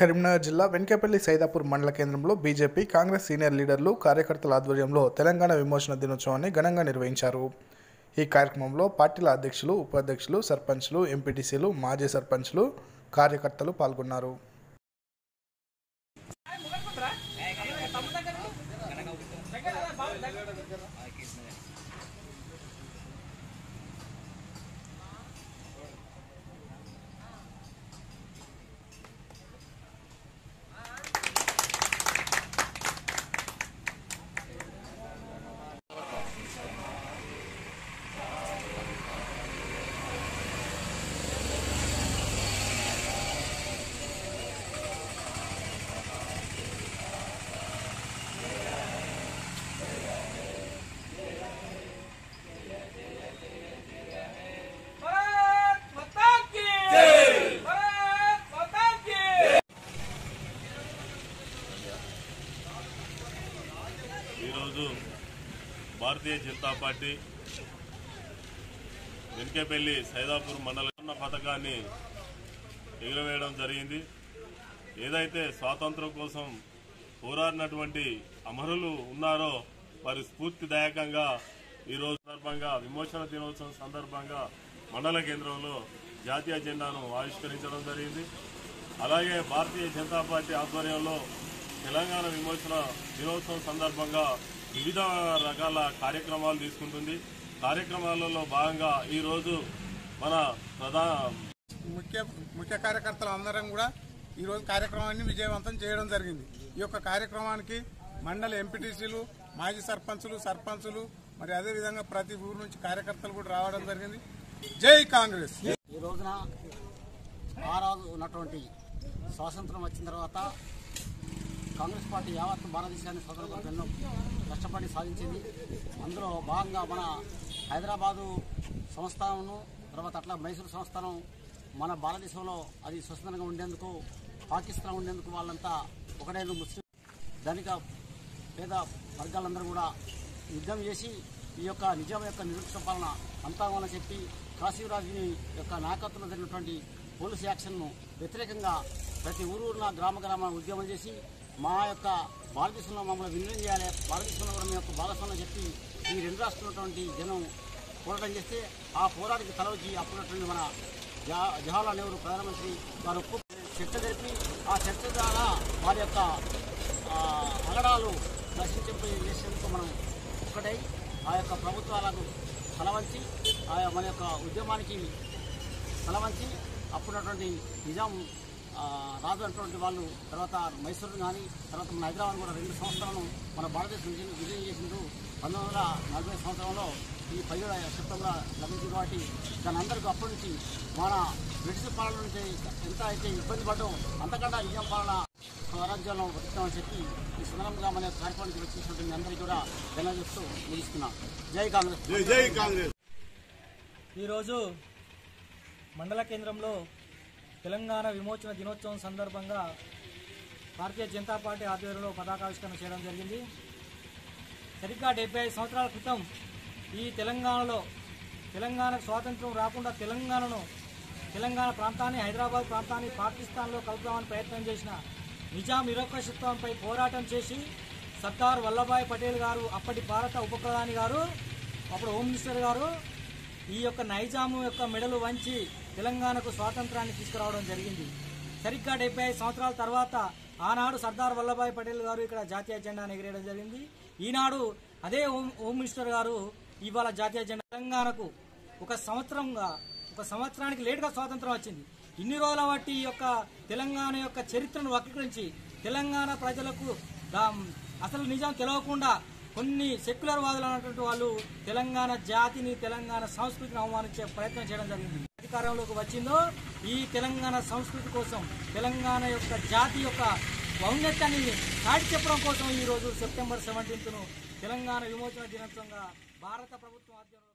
కరీంనగర్ జిల్లా వెంకపల్లి సైదాపూర్ మండల కేంద్రంలో బీజేపీ కాంగ్రెస్ సీనియర్ లీడర్లు కార్యకర్తల ఆధ్వర్యంలో తెలంగాణ విమోచన దినోత్సవాన్ని ఘనంగా నిర్వహించారు ఈ కార్యక్రమంలో పార్టీల అధ్యక్షులు ఉపాధ్యక్షులు సర్పంచ్లు ఎంపీటీసీలు మాజీ సర్పంచ్లు కార్యకర్తలు పాల్గొన్నారు भारत माता की जय भारत माता की ఈరోజు భారతీయ జనతా పార్టీ వెనుకపల్లి సైదాపూర్ మండల ఉన్న పథకాన్ని ఎగురవేయడం జరిగింది ఏదైతే స్వాతంత్రం కోసం పోరాడినటువంటి అమరులు ఉన్నారో వారి స్ఫూర్తిదాయకంగా ఈరోజు సందర్భంగా విమోచన దినోత్సవం సందర్భంగా మండల కేంద్రంలో జాతీయ జెండాను ఆవిష్కరించడం జరిగింది అలాగే భారతీయ జనతా పార్టీ ఆధ్వర్యంలో తెలంగాణ విమోచన దినోత్సవం సందర్భంగా వివిధ రకాల కార్యక్రమాలు తీసుకుంటుంది కార్యక్రమాలలో భాగంగా ఈరోజు మన ప్రధాన ముఖ్య ముఖ్య కార్యకర్తలు అందరం కూడా ఈరోజు కార్యక్రమాన్ని విజయవంతం చేయడం జరిగింది ఈ యొక్క కార్యక్రమానికి మండల ఎంపీటీసీలు మాజీ సర్పంచులు సర్పంచులు మరి అదేవిధంగా ప్రతి ఊరు నుంచి కార్యకర్తలు కూడా రావడం జరిగింది జై కాంగ్రెస్ ఈ రోజున ఆ రోజు ఉన్నటువంటి స్వాతంత్రం వచ్చిన తర్వాత కాంగ్రెస్ పార్టీ యావత్ భారతదేశాన్ని స్వతంత్రం ఎన్నో కష్టపడి సాధించింది అందులో భాగంగా మన హైదరాబాదు సంస్థానం తర్వాత అట్లా మైసూరు సంస్థానం మన భారతదేశంలో అది స్వతంత్రంగా ఉండేందుకు పాకిస్తాన్ ఉండేందుకు వాళ్ళంతా ఒకటే ముస్లిం ధనిక పేద వర్గాలందరూ కూడా యుద్ధం చేసి ఈ యొక్క నిజాం యొక్క నిరుక్ష పాలన అంతామని చెప్పి కాశీరాజుని యొక్క నాయకత్వంలో జరిగినటువంటి పోలీస్ యాక్షన్ను వ్యతిరేకంగా ప్రతి ఊరూరున గ్రామ గ్రామ ఉద్యమం చేసి మా యొక్క భారతదేశంలో మమ్మల్ని విలీనం చేయాలి భారతదేశంలో కూడా మీ యొక్క భాగస్వామ్యం చెప్పి ఈ రెండు రాష్ట్రాలటువంటి జనం పోరాటం చేస్తే ఆ పోరాటానికి తలవచ్చి అప్పుడున్నటువంటి మన జవా- జవహర్లాల్ నెహ్రూ ప్రధానమంత్రి వారు ఒప్పు చర్చ జరిపి ఆ చర్చ ద్వారా వారి యొక్క ఆ, అగడాలు నశించే చేసేందుకు మనం ఒక్కటై ఆ యొక్క ప్రభుత్వాలకు తలవంచి ఆ మన యొక్క ఉద్యమానికి తలవంచి అప్పుడున్నటువంటి నిజాం ఆ, రాజు అటువంటి వాళ్ళు తర్వాత మైసూరు కానీ తర్వాత మన హైదరాబాద్ కూడా రెండు సంవత్సరాలను మన భారతదేశం నుంచి విజయం చేసిండ్రు పంతొమ్మిది వందల నలభై సంవత్సరంలో ఈ పదిహేడు సెప్టెంబర్ లభించింది కాబట్టి దాని అందరికీ అప్పటి నుంచి మన బ్రిటిష్ పాలన నుంచి ఎంత అయితే ఇబ్బంది పడ్డాం అంతకన్నా నిజాం పాలన స్వరాజ్యంలో బతుకుతామని చెప్పి ఈ సందర్భంగా మన యొక్క కార్యక్రమానికి వచ్చినటువంటి మీ అందరికీ కూడా ధన్యవాదాలు ముగిస్తున్నాం జై కాంగ్రెస్ ఈరోజు మండల కేంద్రంలో తెలంగాణ విమోచన దినోత్సవం సందర్భంగా భారతీయ జనతా పార్టీ ఆధ్వర్యంలో పతాకావిష్కరణ చేయడం జరిగింది సరిగ్గా డెబ్బై ఐదు సంవత్సరాల క్రితం ఈ తెలంగాణలో తెలంగాణకు స్వాతంత్రం రాకుండా తెలంగాణను తెలంగాణ ప్రాంతాన్ని హైదరాబాద్ ప్రాంతాన్ని పాకిస్తాన్లో కలుపుదామని ప్రయత్నం చేసిన నిజాం నిరక్షత్వంపై పోరాటం చేసి సర్దార్ వల్లభాయ్ పటేల్ గారు అప్పటి భారత ఉప ప్రధాని గారు అప్పుడు హోమ్ మినిస్టర్ గారు ఈ యొక్క నైజాము యొక్క మెడలు వంచి తెలంగాణకు స్వాతంత్రాన్ని తీసుకురావడం జరిగింది సరిగ్గా డెబ్బై ఐదు సంవత్సరాల తర్వాత ఆనాడు సర్దార్ వల్లభాయ్ పటేల్ గారు ఇక్కడ జాతీయ జెండాను ఎగిరేయడం జరిగింది ఈనాడు అదే హోమ్ హోమ్ మినిస్టర్ గారు ఇవాళ జాతీయ జెండా తెలంగాణకు ఒక సంవత్సరంగా ఒక సంవత్సరానికి లేటుగా స్వాతంత్రం వచ్చింది ఇన్ని రోజుల బట్టి ఈ యొక్క తెలంగాణ యొక్క చరిత్రను వక్రీకరించి తెలంగాణ ప్రజలకు దా- అసలు నిజం తెలియకుండా కొన్ని సెక్యులర్ వాదులు అన్నటువంటి వాళ్ళు తెలంగాణ జాతిని తెలంగాణ సంస్కృతిని అవమానించే ప్రయత్నం చేయడం జరిగింది అధికారంలోకి వచ్చిందో ఈ తెలంగాణ సంస్కృతి కోసం తెలంగాణ యొక్క జాతి యొక్క ఔన్నత్యాన్ని చాటి చెప్పడం కోసం ఈ రోజు సెప్టెంబర్ సెవెంటీన్త్ ను తెలంగాణ విమోచన దినోత్సవంగా భారత ప్రభుత్వం ఆధ్వర్యంలో